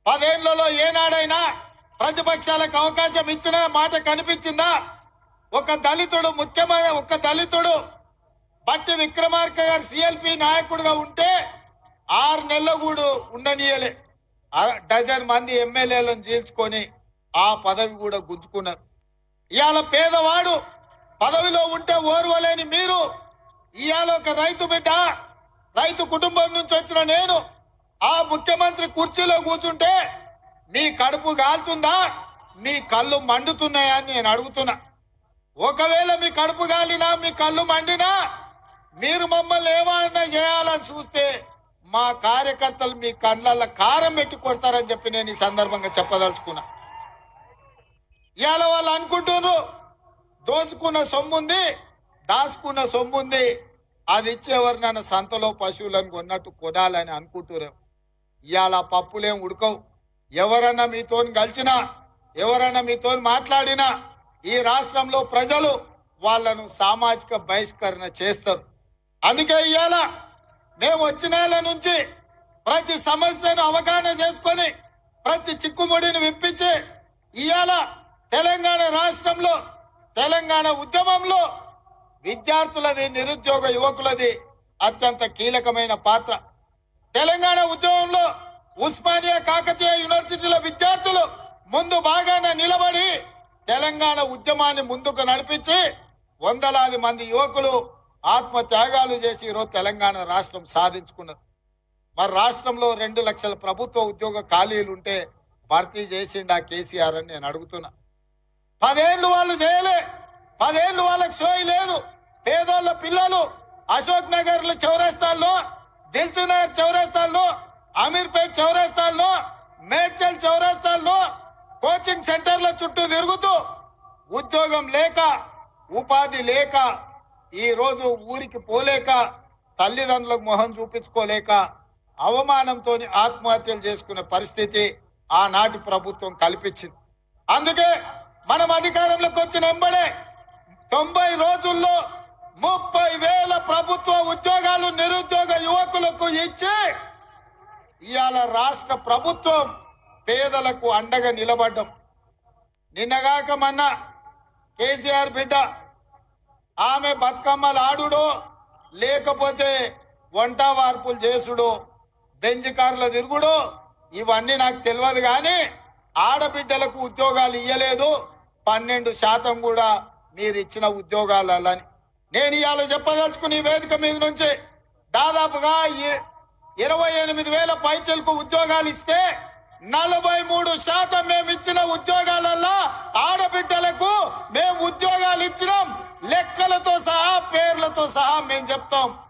పదేళ్లలో ఏనాడైనా ప్రతిపక్షాలకు అవకాశం ఇచ్చిన మాట కనిపించిందా ఒక దళితుడు ముఖ్యమైన ఒక దళితుడు బట్టి విక్రమార్క గారు సిఎల్పి నాయకుడిగా ఉంటే ఆరు నెలలు కూడా ఉండనీయలే ఆ డజన్ మంది ఎమ్మెల్యేలను చీల్చుకొని ఆ పదవి కూడా గుంజుకున్నారు ఇవాళ పేదవాడు పదవిలో ఉంటే ఓర్వలేని మీరు ఇవాళ ఒక రైతు బిడ్డ రైతు కుటుంబం నుంచి వచ్చిన నేను ఆ ముఖ్యమంత్రి కుర్చీలో కూర్చుంటే మీ కడుపు కాలుతుందా మీ కళ్ళు మండుతున్నాయా అని నేను అడుగుతున్నా ఒకవేళ మీ కడుపు కాలినా మీ కళ్ళు మండినా మీరు మమ్మల్ని ఏమన్నా చేయాలని చూస్తే మా కార్యకర్తలు మీ కళ్ళల్లో కారం పెట్టి కొడతారని చెప్పి నేను ఈ సందర్భంగా చెప్పదలుచుకున్నా ఇవాళ వాళ్ళు అనుకుంటున్నారు దోచుకున్న సొమ్ముంది దాచుకున్న సొమ్ముంది అది ఇచ్చేవారు నన్ను సంతలో పశువులను కొన్నట్టు కొనాలని అనుకుంటున్నారు ఇవాళ పప్పులేం ఉడకవు ఎవరన్నా మీతో కలిసినా ఎవరన్నా మీతో మాట్లాడినా ఈ రాష్ట్రంలో ప్రజలు వాళ్ళను సామాజిక బహిష్కరణ చేస్తారు అందుకే ఇవాళ మేము వచ్చిన ఏళ్ళ నుంచి ప్రతి సమస్యను అవగాహన చేసుకొని ప్రతి చిక్కుముడిని విప్పించి ఇవాళ తెలంగాణ రాష్ట్రంలో తెలంగాణ ఉద్యమంలో విద్యార్థులది నిరుద్యోగ యువకులది అత్యంత కీలకమైన పాత్ర తెలంగాణ ఉద్యమంలో ఉస్మానియా కాకతీయ యూనివర్సిటీల విద్యార్థులు ముందు బాగానే నిలబడి తెలంగాణ ఉద్యమాన్ని ముందుకు నడిపించి వందలాది మంది యువకులు ఆత్మ త్యాగాలు చేసి ఈరోజు తెలంగాణ రాష్ట్రం సాధించుకున్నారు మరి రాష్ట్రంలో రెండు లక్షల ప్రభుత్వ ఉద్యోగ ఖాళీలు ఉంటే భర్తీ చేసిండా కేసీఆర్ అని నేను అడుగుతున్నా పదేళ్ళు వాళ్ళు చేయలే పదేళ్ళు వాళ్ళకి సోయి లేదు పేదోళ్ళ పిల్లలు అశోక్ నగర్ చౌరస్తాల్లో దిల్సునగర్ చౌరస్తాల్లో అమీర్పేట్ చౌరస్తాల్లో మేడ్చల్ చౌరస్తాల్లో కోచింగ్ సెంటర్ల చుట్టూ తిరుగుతూ ఉద్యోగం లేక ఉపాధి లేక ఈ రోజు ఊరికి పోలేక తల్లిదండ్రులకు మొహం చూపించుకోలేక అవమానంతో ఆత్మహత్యలు చేసుకునే పరిస్థితి ఆనాటి ప్రభుత్వం కల్పించింది అందుకే మనం అధికారంలోకి వచ్చిన వెంబడే తొంభై రోజుల్లో ముప్పై వేల ప్రభుత్వ ఉద్యోగాలు నిరుద్యోగ యువకులకు ఇచ్చి ఇవాళ రాష్ట్ర ప్రభుత్వం పేదలకు అండగా నిలబడ్డం నిన్నగాక మొన్న కేసీఆర్ బిడ్డ ఆమె బతుకమ్మలు ఆడుడో లేకపోతే వంట వార్పులు చేసుడు బెంజ్ కార్ల తిరుగుడు ఇవన్నీ నాకు తెలియదు కానీ ఆడబిడ్డలకు ఉద్యోగాలు ఇయ్యలేదు పన్నెండు శాతం కూడా మీరు ఇచ్చిన ఉద్యోగాలని నేను ఇవాళ చెప్పదలుచుకుని ఈ వేదిక మీద నుంచి దాదాపుగా ఇ- ఇరవై ఎనిమిది వేల పైచలకు ఉద్యోగాలు ఇస్తే నలభై మూడు శాతం మేము ఇచ్చిన ఉద్యోగాలల్లో ఆడబిడ్డలకు మేము ఉద్యోగాలు ఇచ్చినాం లెక్కలతో సహా పేర్లతో సహా మేము చెప్తాం